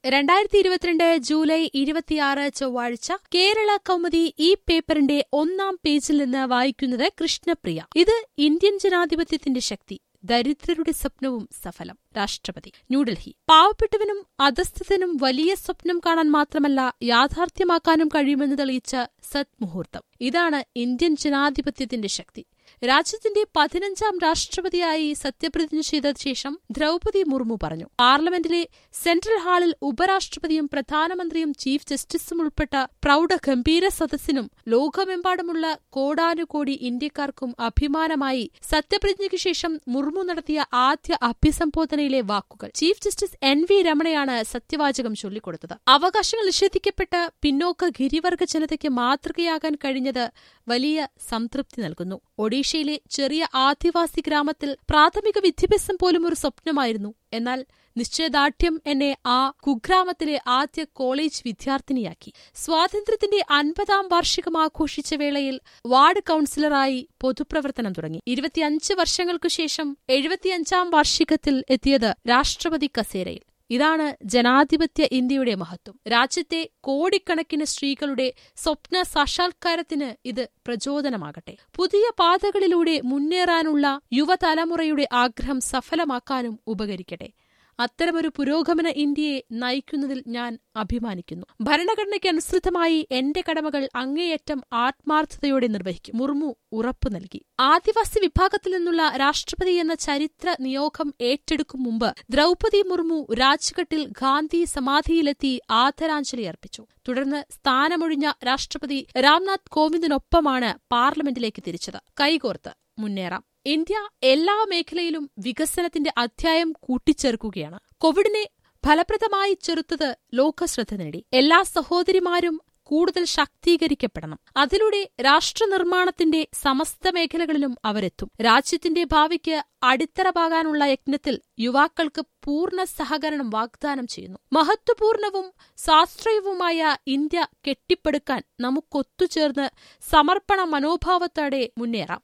രണ്ടായിരത്തി ഇരുപത്തിരണ്ട് ജൂലൈ ഇരുപത്തിയാറ് ചൊവ്വാഴ്ച കേരള കൗമുദി ഈ പേപ്പറിന്റെ ഒന്നാം പേജിൽ നിന്ന് വായിക്കുന്നത് കൃഷ്ണപ്രിയ ഇത് ഇന്ത്യൻ ജനാധിപത്യത്തിന്റെ ശക്തി ദരിദ്രരുടെ സ്വപ്നവും സഫലം രാഷ്ട്രപതി ന്യൂഡൽഹി പാവപ്പെട്ടവനും അധസ്ഥിതനും വലിയ സ്വപ്നം കാണാൻ മാത്രമല്ല യാഥാർത്ഥ്യമാക്കാനും കഴിയുമെന്ന് തെളിയിച്ച സത് മുഹൂർത്തം ഇതാണ് ഇന്ത്യൻ ജനാധിപത്യത്തിന്റെ ശക്തി രാജ്യത്തിന്റെ പതിനഞ്ചാം രാഷ്ട്രപതിയായി സത്യപ്രതിജ്ഞ ചെയ്ത ശേഷം ദ്രൗപതി മുർമു പറഞ്ഞു പാർലമെന്റിലെ സെൻട്രൽ ഹാളിൽ ഉപരാഷ്ട്രപതിയും പ്രധാനമന്ത്രിയും ചീഫ് ജസ്റ്റിസും ഉൾപ്പെട്ട പ്രൗഢ ഗംഭീര സദസ്സിനും ലോകമെമ്പാടുമുള്ള കോടാനുകോടി ഇന്ത്യക്കാർക്കും അഭിമാനമായി സത്യപ്രതിജ്ഞയ്ക്ക് ശേഷം മുർമു നടത്തിയ ആദ്യ അഭിസംബോധനയിലെ വാക്കുകൾ ചീഫ് ജസ്റ്റിസ് എൻ വി രമണയാണ് സത്യവാചകം ചൊല്ലിക്കൊടുത്തത് അവകാശങ്ങൾ നിഷേധിക്കപ്പെട്ട പിന്നോക്ക ഗിരിവർഗ ജനതയ്ക്ക് മാതൃകയാകാൻ കഴിഞ്ഞത് വലിയ സംതൃപ്തി നൽകുന്നു ഒഡീഷയിലെ ചെറിയ ആദിവാസി ഗ്രാമത്തിൽ പ്രാഥമിക വിദ്യാഭ്യാസം പോലും ഒരു സ്വപ്നമായിരുന്നു എന്നാൽ നിശ്ചയദാർഢ്യം എന്നെ ആ കുഗ്രാമത്തിലെ ആദ്യ കോളേജ് വിദ്യാർത്ഥിനിയാക്കി സ്വാതന്ത്ര്യത്തിന്റെ അൻപതാം വാർഷികം ആഘോഷിച്ച വേളയിൽ വാർഡ് കൌൺസിലറായി പൊതുപ്രവർത്തനം തുടങ്ങി ഇരുപത്തിയഞ്ച് വർഷങ്ങൾക്കു ശേഷം എഴുപത്തിയഞ്ചാം വാർഷികത്തിൽ എത്തിയത് രാഷ്ട്രപതി കസേരയിൽ ഇതാണ് ജനാധിപത്യ ഇന്ത്യയുടെ മഹത്വം രാജ്യത്തെ കോടിക്കണക്കിന് സ്ത്രീകളുടെ സ്വപ്ന സാക്ഷാത്കാരത്തിന് ഇത് പ്രചോദനമാകട്ടെ പുതിയ പാതകളിലൂടെ മുന്നേറാനുള്ള യുവതലമുറയുടെ ആഗ്രഹം സഫലമാക്കാനും ഉപകരിക്കട്ടെ അത്തരമൊരു പുരോഗമന ഇന്ത്യയെ നയിക്കുന്നതിൽ ഞാൻ അഭിമാനിക്കുന്നു ഭരണഘടനയ്ക്ക് അനുസൃതമായി എന്റെ കടമകൾ അങ്ങേയറ്റം ആത്മാർത്ഥതയോടെ നിർവഹിക്കും മുർമു ഉറപ്പു നൽകി ആദിവാസി വിഭാഗത്തിൽ നിന്നുള്ള രാഷ്ട്രപതി എന്ന ചരിത്ര നിയോഗം ഏറ്റെടുക്കും മുമ്പ് ദ്രൗപതി മുർമു രാജ്ഘട്ടിൽ ഗാന്ധി സമാധിയിലെത്തി ആദരാഞ്ജലി അർപ്പിച്ചു തുടർന്ന് സ്ഥാനമൊഴിഞ്ഞ രാഷ്ട്രപതി രാംനാഥ് കോവിന്ദിനൊപ്പമാണ് പാർലമെന്റിലേക്ക് തിരിച്ചത് കൈകോർത്ത് മുന്നേറാം ഇന്ത്യ എല്ലാ മേഖലയിലും വികസനത്തിന്റെ അധ്യായം കൂട്ടിച്ചേർക്കുകയാണ് കോവിഡിനെ ഫലപ്രദമായി ചെറുത്തത് ലോകശ്രദ്ധ നേടി എല്ലാ സഹോദരിമാരും കൂടുതൽ ശാക്തീകരിക്കപ്പെടണം അതിലൂടെ രാഷ്ട്രനിർമ്മാണത്തിന്റെ സമസ്ത മേഖലകളിലും അവരെത്തും രാജ്യത്തിന്റെ ഭാവിക്ക് അടിത്തറപാകാനുള്ള യജ്ഞത്തിൽ യുവാക്കൾക്ക് പൂർണ്ണ സഹകരണം വാഗ്ദാനം ചെയ്യുന്നു മഹത്വപൂർണവും ശാസ്ത്രീയവുമായ ഇന്ത്യ കെട്ടിപ്പടുക്കാൻ നമുക്കൊത്തുചേർന്ന് സമർപ്പണ മനോഭാവത്തോടെ മുന്നേറാം